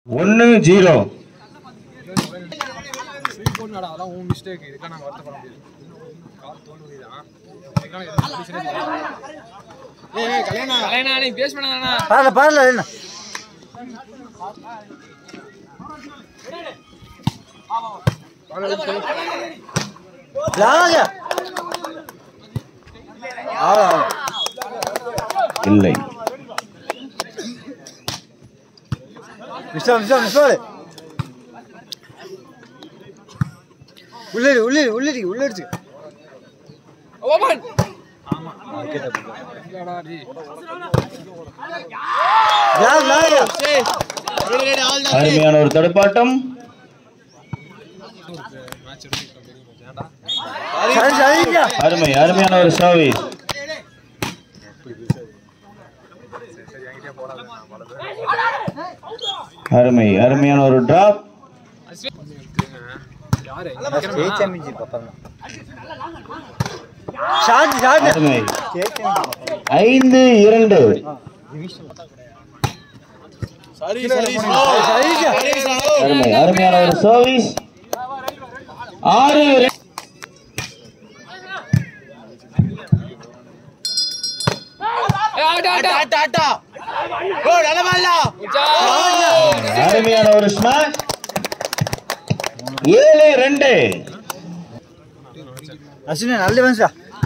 ஒன்னு ஜீரோ போடா அதெல்லாம் உன் மிஸ்டேக் இதுக்கெல்லாம் நாங்கள் வருத்தப்பட முடியாது கால் தோல்வி தான் இதுக்கெல்லாம் எதுவும் solution இல்லை. ஏய் ஏய், கல்யாணா கல்யாணா நீ பேச பண்ணா பரல பரல என்ன லாங்க ஆளா இல்லை விஸ்வா விஸ்வா விஸ்வா உள்ளே உள்ளே உள்ளே உள்ளே அடிச்சு ஓபன் இல்லடா ஜி லாங் லாங் அருமையான ஒரு தடுப்பாட்டம் மேட்ச் எடுத்துக்கிட்டோம் தெரியும் ஏன்டா சரி சரிங்க அருமை அருமையான ஒரு சர்வீஸ் சரி என்கிட்டயே போடாத நான் வலது அருமை அருமையான ஒரு டிராப் யாரு ஸ்டேட் சாம்பியன்ஷிப் அப்புறம் ஷாட் ஷாட் அருமை ஸ்டேட் சாம்பியன்ஷிப் ஐந்து இரண்டு சரி சரிங்க அருமை அருமையான ஒரு சர்வீஸ் ஆறு ரெண்டு. அருமையான ஒரு ஸ்மாஷ் ஏழு ரெண்டு அஸ்வினி நல்ல மனுஷா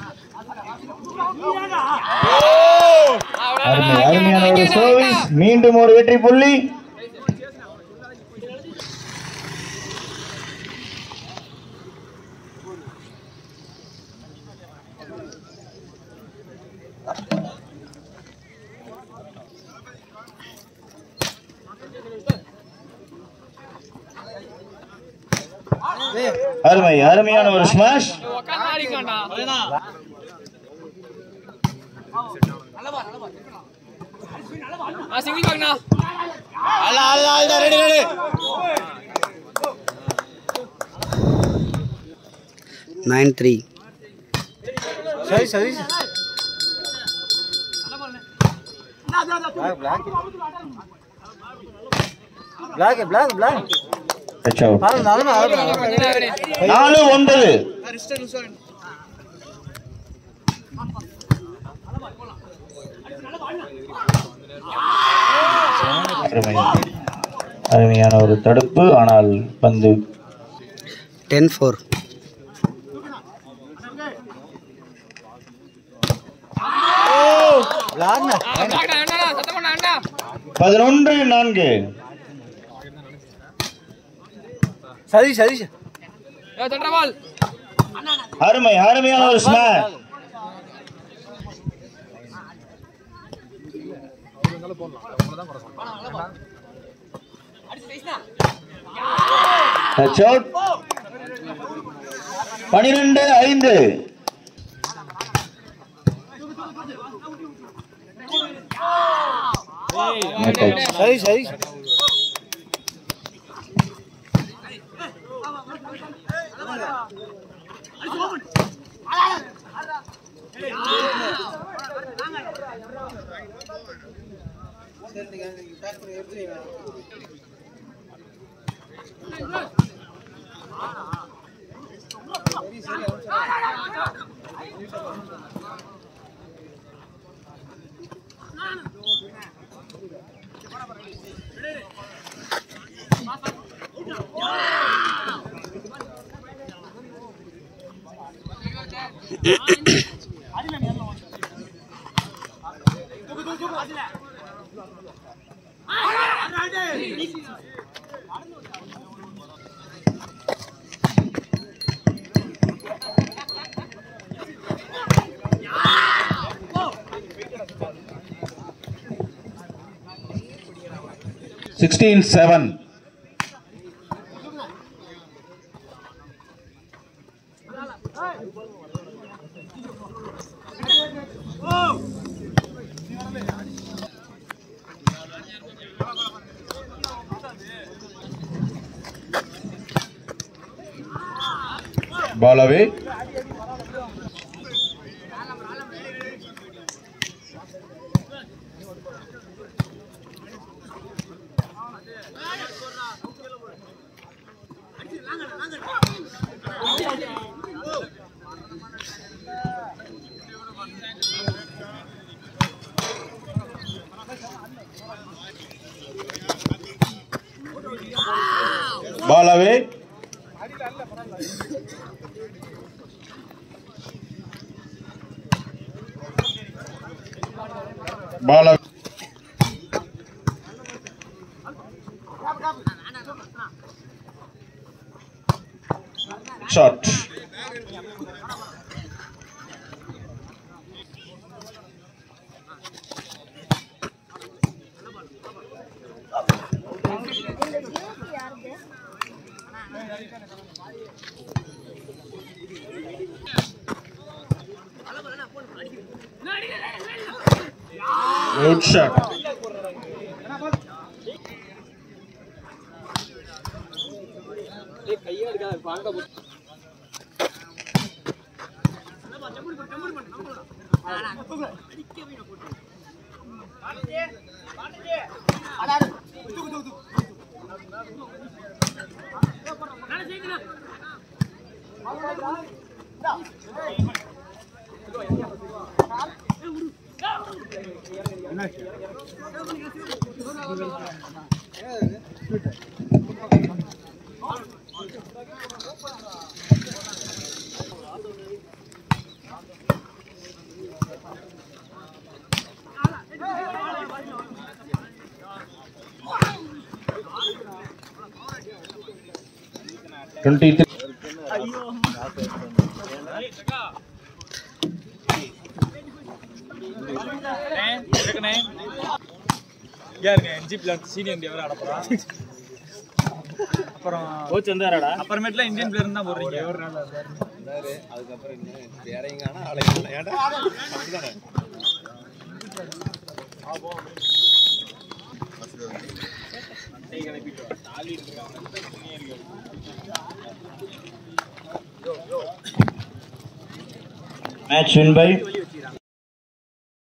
அருமை அருமையான ஒரு சர்வீஸ் மீண்டும் ஒரு வெற்றி புள்ளி அருமை அருமையான ஒரு ஸ்மாஷ் சிங்கிள் பாக்கண்ணா nine three சரி சரி block block block Touch out. பாரு நல்ல நாலு ஒன்பது அருமை அருமையான ஒரு தடுப்பு ஆனால் பந்து ten four பிளாக் சத்தம் பண்ணா அண்ணா பதினொன்று நான்கு சரி சரி ஏ தண்டவால் அருமை அருமையான ஒரு ஸ்மாஷ் இருந்தாலும் போடலாம் அவ்வளவுதான் குறை சொல்லலாம் டச் அவுட் பனிரெண்டு ஐந்து No touch. சரி சரி sixteen seven Ball away. Ball away. Ball away. Shot. Good shot. Twenty-three. யாருங்க என்ஜி பிளேயர் சீனியர் இந்தியா வர அடப்பறா அப்புறம் கோச் வந்தாரடா அப்புறமேட்டுல இந்தியன் பிளேயர் தான் போடுறீங்க ஒரு நாள் Match win by